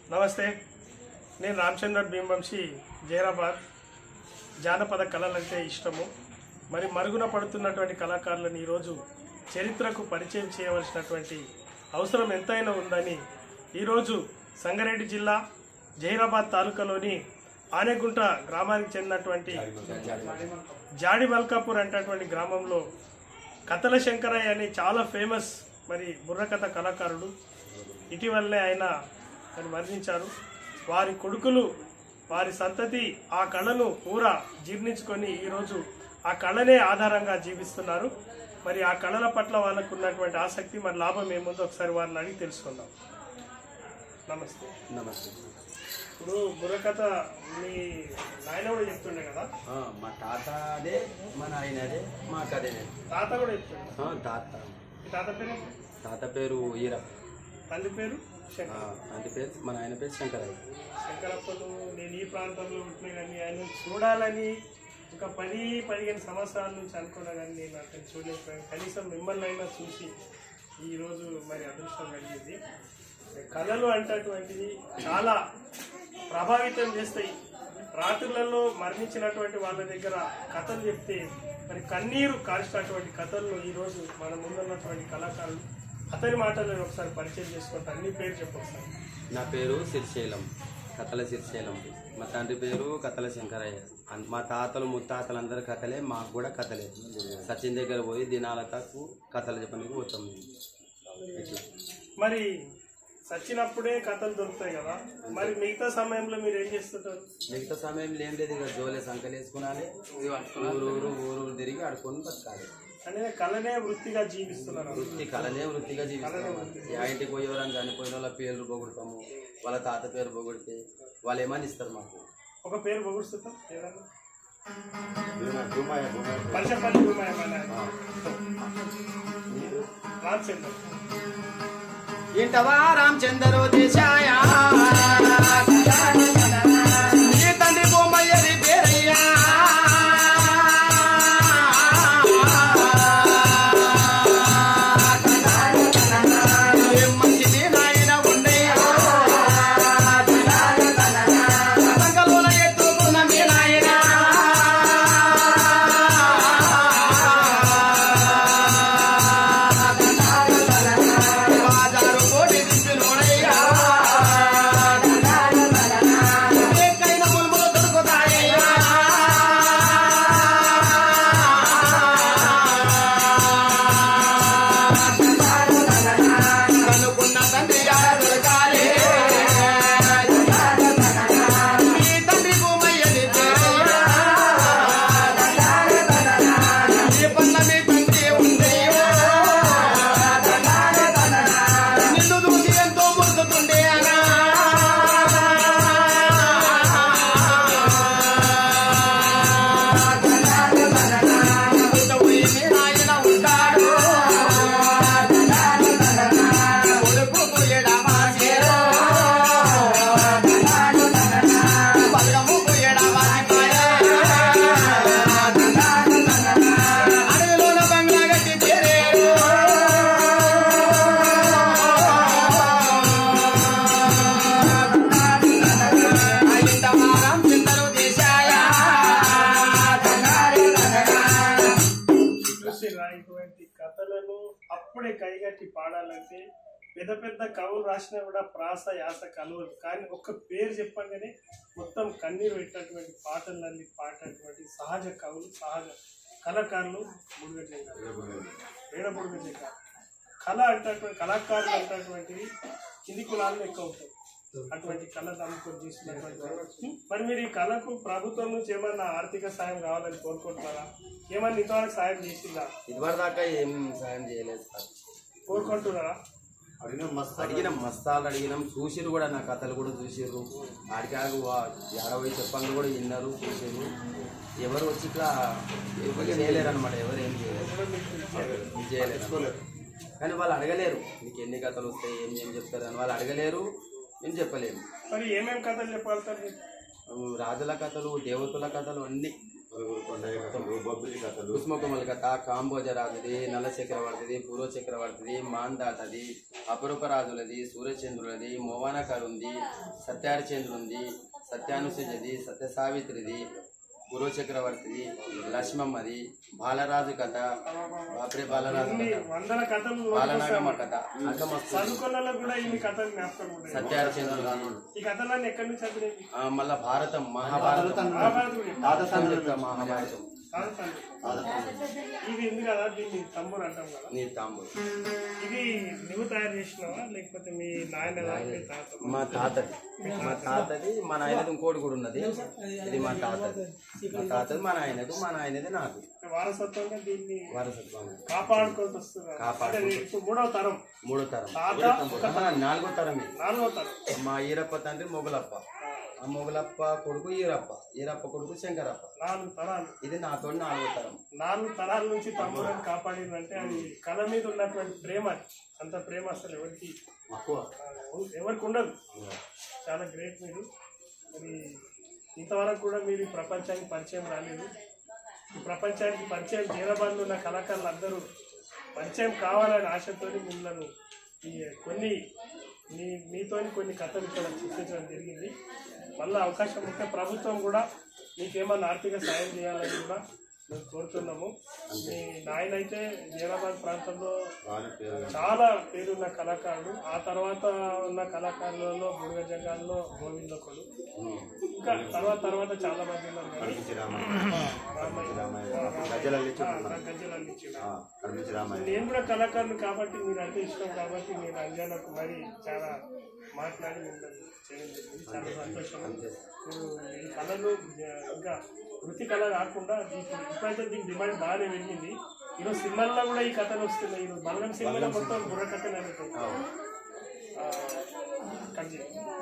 నమస్తే నేను రామచంద్ర భీమవంశి జైరాబాద్ జానపద కళలంటే ఇష్టము మరి మరుగున పడుతున్నటువంటి కళాకారులను ఈరోజు చరిత్రకు పరిచయం చేయవలసినటువంటి అవసరం ఎంతైనా ఉందని ఈరోజు సంగారెడ్డి జిల్లా జహీరాబాద్ తాలూకాలోని ఆనేగుంట గ్రామానికి చెందినటువంటి జాడి మల్కాపూర్ అనేటటువంటి గ్రామంలో కథల శంకరయ్య అని చాలా ఫేమస్ మరి బుర్రకథ కళాకారుడు ఇటీవలనే ఆయన మరి మరణించారు వారి కొడుకులు వారి సంతతి ఆ కళను పూరా జీర్ణించుకొని ఈరోజు ఆ కళనే ఆధారంగా జీవిస్తున్నారు మరి ఆ కళల పట్ల వాళ్ళకు ఉన్నటువంటి ఆసక్తి మరి లాభం ఏముందో ఒకసారి వారిని అడిగి తెలుసుకుందాం నమస్తే నమస్తే ఇప్పుడు బుర్రకథ మీ నాయన కూడా చెప్తుండే కదా ఆ, మా తాత అదే మా నాయన అదే మా అదే తాత కూడా చెప్తుండే తాత మీ తాత పేరు తాత పేరు ఈర తండ్రి పేరు ఆ, శంకర్ తండ్రి పేరు మా నాయన పేరు శంకరయ్య శంకరప్పను నేను ఈ ప్రాంతంలో ఉంటున్నా కానీ ఆయన చూడాలని ఒక పది పదిహేను సంవత్సరాల నుంచి అనుకున్నా కానీ నేను అతను చూడలేకపోయాను కనీసం మిమ్మల్ని అయినా చూసి ఈరోజు మరి అదృష్టం కలిగింది కళలు అంటటువంటిది చాలా ప్రభావితం చేస్తాయి రాత్రులలో మరణించినటువంటి వాళ్ళ దగ్గర కథలు చెప్తే మరి కన్నీరు కాల్చినటువంటి కథలను ఈరోజు మన ముందున్నటువంటి కళాకారులు అతని మాటలను ఒకసారి పరిచయం చేసుకుంటారు అన్ని పేరు చెప్పొస్తాను నా పేరు సిరిశైలం కథల సిరిశైలం మా తండ్రి పేరు కథల శంకరయ్య అన్- మా తాతలు ముత్తాతలు అందరు కథలే మాకు కూడా కథలే సచిన్ దగ్గర పోయి దినాల తక్కువ కథలు చెప్పడానికి పోతాం మేము ఇట్లా మరి చచ్చినప్పుడే కథలు దొరుకుతాయి కదా మరి మిగతా సమయంలో మీరు ఏం చేస్తుంటారు మిగతా సమయం ఏం లేదు ఇక జోలే సంకలు వేసుకునాలి ఊరు ఊరు ఊరు తిరిగి ఆడుకొని బతకాలి అనేది కళనే వృత్తిగా జీవిస్తున్నారు వృత్తి కళనే వృత్తిగా జీవిస్తాము ఆ ఇంటికి పోయి ఎవరైనా చనిపోయిన వాళ్ళ పేర్లు పొగుడతాము వాళ్ళ తాత పేరు పొగిడితే వాళ్ళు ఏమని ఇస్తారు మాకు ఒక పేరు పొగుడుస్తుంటాం ఏదన్నా పరిచపల్లి భూమాయ మన రామచంద్ర ఇంటవా రామచంద్ర దేశాయ నీ తండ్రి బొమ్మయ్యది పేరయ్యా ఏం మంచిది నాయన ఉండయ్యా సంకలోన ఎత్తుకున్న మీ నాయనా బాజారు కోటి దింపినోడయ్యా ఎక్కైన పులుములు దొరుకుతాయ్యా కనుకున్న తండ్రి గార దొరకాలి మీ తండ్రి భూమయ్యది పేరయ్యా ఏ పన్న మీ తండ్రి ఉందయ్యో నిన్ను చూసి ఎంతో మురుకుతుండే అనా ఇంత పోయి మీ నాయన ఉంటాడు కొడుకు ఎడమాసేరో బలగము ఎడమాసిపాయ అడవిలోన బంగ్లా గట్టి చేరేరు అయింతమారం చిందరు దేశాయ చూసిరా ఇటువంటి కథలను అప్పుడే కైగట్టి పాడాలంటే పెద్ద పెద్ద కవులు రాసినా కూడా ప్రాస యాస కలవదు కానీ ఒక్క పేరు చెప్పగానే మొత్తం కన్నీరు పెట్టినటువంటి పాటలన్నీ పాడినటువంటి సహజ కవులు సహజ కళాకారులు బుడుగజంగ వేడ బుడుగజంగ కళ అంటటువంటి కళాకారులు అంటటువంటివి కింది కులాల్లో ఎక్కువ ఉంటాయి అటువంటి కళ నమ్ముకొని తీసుకున్నటువంటి వారు. మరి మీరు ఈ కళకు ప్రభుత్వం నుంచి ఏమన్నా ఆర్థిక సాయం కావాలని కోరుకుంటున్నారా ఏమన్నా ఇంతవరకు సాయం చేసిందా ఇదివరదాకా ఏం సాయం చేయలేదు సార్ కోరుకుంటున్నారా అడిగినాం మస్తాలు అడిగినాం చూసిరు కూడా నా కథలు కూడా చూసిర్రు ఆడికాకు ఏడవై చెప్పండి కూడా విన్నారు చూసిర్రు ఎవరు వచ్చి ఇట్లా ఎవరు చేయలేరు అనమాట ఎవరు ఏం చేయలేరు ఏం చేయలేరు కానీ వాళ్ళు అడగలేరు నీకు ఎన్ని కథలు వస్తాయి ఏం ఏం చెప్తారు అని వాళ్ళు అడగలేరు ఏం చెప్పలేము మరి ఏమేం కథలు చెప్పగలుగుతారు మీరు? రాజుల కథలు దేవతల కథలు అన్ని కుసుమకుమల కథ కాంబోజరాజుది నల్ల చక్రవర్తిది పూర్వ చక్రవర్తిది మాందాతది అపరూపరాజులది సూర్యచంద్రులది మోవానకరుంది సత్యారచంద్రుంది సత్యానుసూజది సత్య సావిత్రిది పూర్వ చక్రవర్తిది లక్ష్మమ్మది బాలరాజు కథ బాప్రే బాలరాజు ఇన్ని కథ వందల కథలు బాలనాగమ్మ కథ అంకమస్తు చదువుకున్న కూడా ఇన్ని కథలు జ్ఞాపకం ఉంటాయి సత్యారచంద్రుడు ఈ కథలన్నీ ఎక్కడి నుంచి చదివేవి ఆ, మళ్ళా భారతం మహాభారతం మహాభారతం తాతసాని చెప్తా మహాభారతం ఇది ఉంది కదా దీన్ని తమ్ముడు అంటాం కదా నీ తాంబూలు ఇది నువ్వు తయారు చేసినావా లేకపోతే మీ నాయన మీ తాత మా తాతది మా తాతది మా నాయనది ఇంకోటి కూడా ఉన్నది ఇది మా తాతది మా తాతది మా నాయనది మా నాయనది నాకు వారసత్వంగా దీన్ని వారసత్వం కాపాడుకోవాల్సి వస్తుంది కాపాడుకుంటూ. అంటే ఇప్పుడు మూడవ తరం మూడో తరం తాత ఒక ఆహా, నాలుగో తరం ఇది. నాలుగవ తరం మా ఈరప్ప తండ్రి మొగలప్ప ఆ మొగలప్ప కొడుకు ఈరప్ప ఈరప్ప కొడుకు శంకరప్ప నాలుగు తరాలు ఇది నాతో నాలుగో తరం నాలుగు తరాల నుంచి తమ్ముడని కాపాడిందంటే అది కళ మీద ఉన్నటువంటి ప్రేమ అది. అంత ప్రేమ అసలు ఎవరికి ఎక్కువ ఆ, ఎవరికి ఉండదు చాలా గ్రేట్ మీరు మరి ఇంతవరకు కూడా మీరు ఈ ప్రపంచానికి పరిచయం రాలేదు ఈ ప్రపంచానికి పరిచయం జీరబాన్లు ఉన్న కళాకారులు అందరూ పరిచయం కావాలనే ఆశతో మిమ్మల్ని ఈ కొన్ని మీ మీతోని కొన్ని కథలు ఇక్కడ చూపించడం జరిగింది మళ్ళీ అవకాశం ఉంటే ప్రభుత్వం కూడా మీకేమన్నా ఆర్థిక సాయం చేయాలని కూడా మేము కోరుతున్నాము మీ నాయన అయితే జీరాబాద్ ప్రాంతంలో చాలా పేరున్న కళాకారుడు ఆ తర్వాత ఉన్న కళాకారులలో బుడగ జంగాల్లో గోవింద ఒకడు ఇంకా తర్వాత తర్వాత చాలా మంది ఉన్నారు కానీ రామయ్య, ఆ, గజ్జలు అందించిన నేను కూడా కళాకారులు కాబట్టి మీరు అంటే ఇష్టం కాబట్టి నేను అంజనకు మరి చాలా మాట్లాడి మిమ్మల్ని చేయడం జరిగింది చాలా సంతోషం మీరు ఈ కళలు ఆ, ఇంకా వృత్తి కళ కాకుండా ఇప్పుడు ఇప్పుడైతే దీని డిమాండ్ బాగానే వెళ్ళింది ఈరోజు సినిమాల్లో కూడా ఈ కథలు వస్తున్నాయి ఈరోజు బల్లం సినిమాలో మొత్తం బుర్ర కథలు అనుకుంటాం కట్ చేయండి